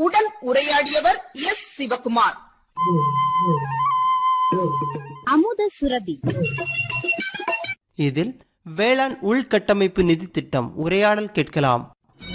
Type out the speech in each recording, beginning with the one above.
உடன் உரையாடியவர் எஸ் சிவகுமார் அமுத சுரபி இதில் வேளாண் உள்கட்டமைப்பு நிதி திட்டம் உரையாடல் கேட்கலாம்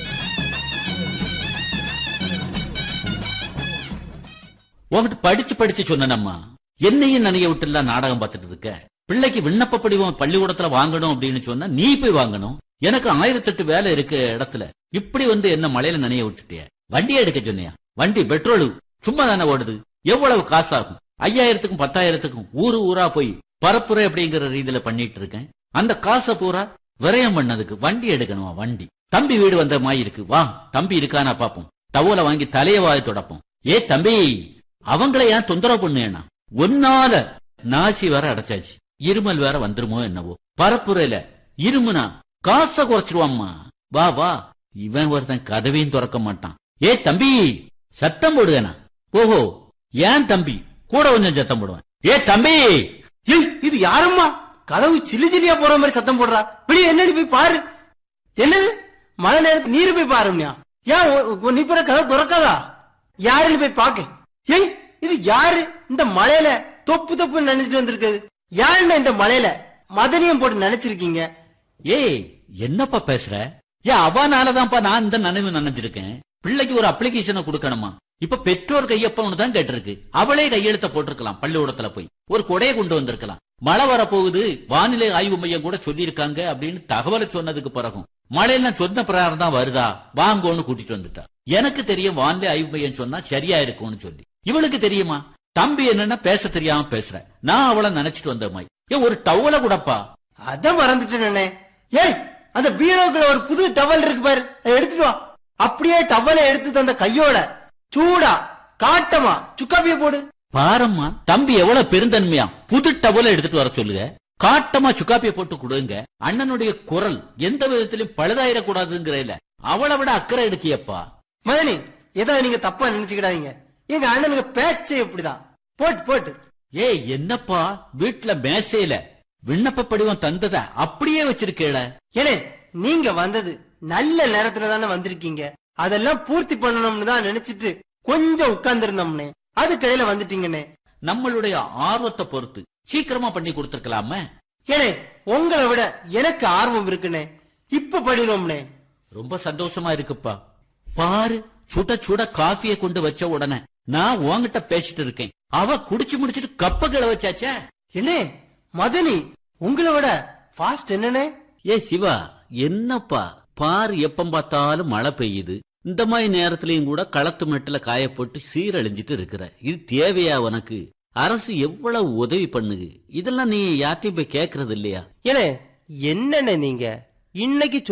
உன்கிட்ட படிச்சு படிச்சு சொன்னனம்மா என்னையும் நனைய விட்டுலாம் நாடகம் பார்த்துட்டு இருக்க பிள்ளைக்கு விண்ணப்ப படிவம் பள்ளிக்கூடத்துல வாங்கணும் அப்படின்னு சொன்னா நீ போய் வாங்கணும் எனக்கு ஆயிரத்தெட்டு வேலை இருக்க இடத்துல இப்படி வந்து என்ன மழையில நனைய விட்டுட்டிய வண்டியை எடுக்க சொன்னியா வண்டி பெட்ரோல் சும்மா தானே ஓடுது எவ்வளவு காசாகும் ஐயாயிரத்துக்கும் பத்தாயிரத்துக்கும் ஊரு ஊரா போய் பரப்புரை அப்படிங்கிற ரீதியில பண்ணிட்டு இருக்கேன் அந்த காசை பூரா விரயம் பண்ணதுக்கு வண்டி எடுக்கணுமா வண்டி தம்பி வீடு வந்த மாதிரி இருக்கு வா தம்பி இருக்கானா பாப்போம் டவலை வாங்கி தலைய வாய் தொடப்போம் ஏ தம்பி அவங்கள ஏன் தொந்தரவு பண்ணேனா ஒன்னால நாசி வேற அடைச்சாச்சு இருமல் வேற வந்துருமோ என்னவோ பரப்புரையில இருமுனா காசை குறைச்சிருவாம்மா வா வா இவன் ஒருத்தன் கதவையும் திறக்க மாட்டான் ஏ தம்பி சத்தம் போடுவேனா ஓஹோ ஏன் தம்பி கூட கொஞ்சம் சத்தம் போடுவேன் ஏ தம்பி ஏய் இது யாரம்மா கதவு சில்லி சில்லியா போற மாதிரி சத்தம் போடுறா இப்படி என்னடி போய் பாரு என்னது மழை நேரத்துக்கு நீரு போய் பாரும்யா ஏன் உ- உ- நீ போற கதவு திறக்காதா யாருன்னு போய் பாக்க ஏய் இது யாரு இந்த மலையில தொப்பு தொப்பு நினைச்சிட்டு வந்திருக்குது யாருன்னா இந்த மலையில மதனியம் போட்டு நினைச்சிருக்கீங்க ஏய் என்னப்பா பேசுற ஏன் அவனாலதான்ப்பா நான் இந்த நினைவு நினைஞ்சிருக்கேன் பிள்ளைக்கு ஒரு அப்ளிகேஷனை கொடுக்கணுமா இப்ப பெற்றோர் கையொப்பம்னு தான் கேட்டிருக்கு அவளே கையெழுத்த போட்டிருக்கலாம் பள்ளிக்கூடத்துல போய் ஒரு கொடையை கொண்டு வந்திருக்கலாம் மழை வரப்போகுது வானிலை ஆய்வு மையம் கூட சொல்லியிருக்காங்க அப்படின்னு தகவலை சொன்னதுக்கு பிறகும் மழையெல்லாம் சொன்ன பிரகாரம் தான் வருதா வாங்கோன்னு கூட்டிட்டு வந்துட்டா எனக்கு தெரியும் வானிலை ஆய்வு மையம் சொன்னா சரியா இருக்கும்னு சொல்லி இவளுக்கு தெரியுமா தம்பி என்னன்னா பேச தெரியாம பேசுற நான் அவளை நினைச்சிட்டு வந்த மாதிரி ஏ ஒரு டவலை கூடப்பா அதான் மறந்துட்டேன் ஏய் அந்த பீரோக்குள்ள ஒரு புது டவல் இருக்கு பாரு அதை எடுத்துட்டு வா அப்படியே டவலை எடுத்து தந்த கையோட சூடா காட்டமா சுக்காப்பிய போடு பாரம்மா தம்பி எவ்வளவு பெருந்தன்மையா புது டவலை எடுத்துட்டு வர சொல்லுங்க காட்டமா சுக்காப்பிய போட்டு கொடுங்க அண்ணனுடைய குரல் எந்த விதத்திலும் பழுதாயிடக்கூடாதுங்கிறதுல அவளை விட அக்கறை எடுக்கியப்பா மதனி ஏதோ நீங்க தப்பா நினைச்சுக்கிடாதீங்க எங்க அண்ணனுக்கு பேச்சே இப்படிதான் போட்டு போட்டு ஏய் என்னப்பா வீட்டுல மேசையில விண்ணப்ப படிவம் தந்தத அப்படியே வச்சிருக்கேள ஏனே நீங்க வந்தது நல்ல நேரத்துல தானே வந்திருக்கீங்க அதெல்லாம் பூர்த்தி பண்ணணும்னு தான் நினைச்சிட்டு கொஞ்சம் உட்கார்ந்து இருந்தோம்னே அதுக்கிடையில வந்துட்டீங்கண்ணே நம்மளுடைய ஆர்வத்தை பொறுத்து சீக்கிரமா பண்ணி கொடுத்திருக்கலாமே ஏனே உங்களை விட எனக்கு ஆர்வம் இருக்குண்ணே இப்ப படினோம்னே ரொம்ப சந்தோஷமா இருக்குப்பா பாரு சுட சுட காஃபிய கொண்டு வச்ச உடனே நான் உன்கிட்ட பேசிட்டு இருக்கேன் அவ குடிச்சு முடிச்சிட்டு கப்ப கிள வச்சாச்சே என்னே மதனி உங்களை விட ஃபாஸ்ட் என்னண்ணே ஏ சிவா என்னப்பா பாரு எப்பம் பார்த்தாலும் மழை பெய்யுது இந்த மாதிரி நேரத்திலயும் கூட களத்து மெட்டுல காய போட்டு சீரழிஞ்சிட்டு இருக்கிற இது தேவையா உனக்கு அரசு எவ்வளவு உதவி பண்ணுது இதெல்லாம் நீ யார்ட்டையும் போய் கேக்குறது இல்லையா ஏனே என்னண்ணே நீங்க இன்னைக்கு